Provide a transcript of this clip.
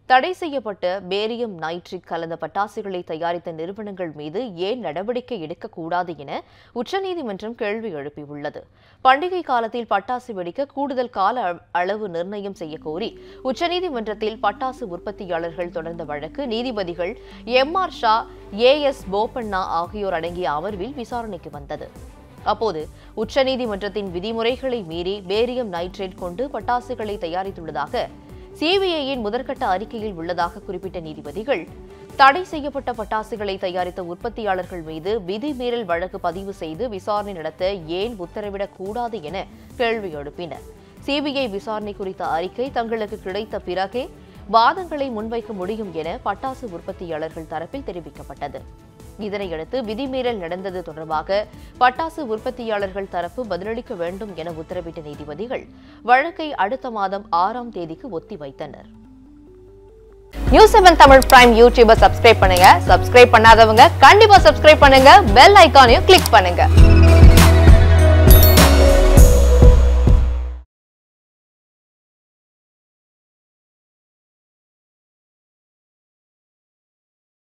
தடை செய்யப்பட்ட barium nitric கலந்த பட்டாசுகளை தயாரித்த நிறுவனங்கள் மீது ஏன் நடவடிக்கை எடுக்கக்கூடாது என உச்சநீதிமன்றம் கேள்வி எழுப்பியுள்ளது பண்டிகை காலத்தில் பட்டாசு வெடிக்க கூடுதல் கால அள- அளவு நிர்ணயம் செய்ய கோரி உச்சநீதிமன்றத்தில் பட்டாசு உற்பத்தியாளர்கள் தொடர்ந்த வழக்கு நீதிபதிகள் M R Shah A S Bopanna ஆகியோர் அடங்கிய அமர்வில் விசாரணைக்கு வந்தது அப்போது உச்சநீதிமன்றத்தின் விதிமுறைகளை மீறி பேரியம் நைட்ரேட் கொண்டு பட்டாசுகளை தயாரித்துள்ளதாக சிபிஐயின் முதற்கட்ட அறிக்கையில் உள்ளதாக குறிப்பிட்ட நீதிபதிகள் தடை செய்யப்பட்ட பட்டாசுகளை தயாரித்த உற்பத்தியாளர்கள் மீது விதிமீறல் வழக்கு பதிவு செய்து விசாரணை நடத்த ஏன் உத்தரவிடக் கூடாது என கேள்வி எழுப்பினர் சிபிஐ விசாரணை குறித்த அறிக்கை தங்களுக்கு கிடைத்த பிறகே வாதங்களை முன்வைக்க முடியும் என பட்டாசு உற்பத்தியாளர்கள் தரப்பில் தெரிவிக்கப்பட்டது இதனையடுத்து விதிமீறல் நடந்தது தொடர்பாக பட்டாசு உற்பத்தியாளர்கள் தரப்பு பதிலளிக்க வேண்டும் என உத்தரவிட்ட நீதிபதிகள் வழக்கை அடுத்த மாதம் ஆறாம் தேதிக்கு ஒத்திவைத்தனர் நியூஸ் செவன் தமிழ் பிரைம் யூடியூபை சப்ஸ்கிரைப் பண்ணுங்க சப்ஸ்கிரைப் பண்ணாதவங்க கண்டிப்பா சப்ஸ்கிரைப் பண்ணுங்க பெல் ஐகானையும் கிளிக் பண்ணுங்க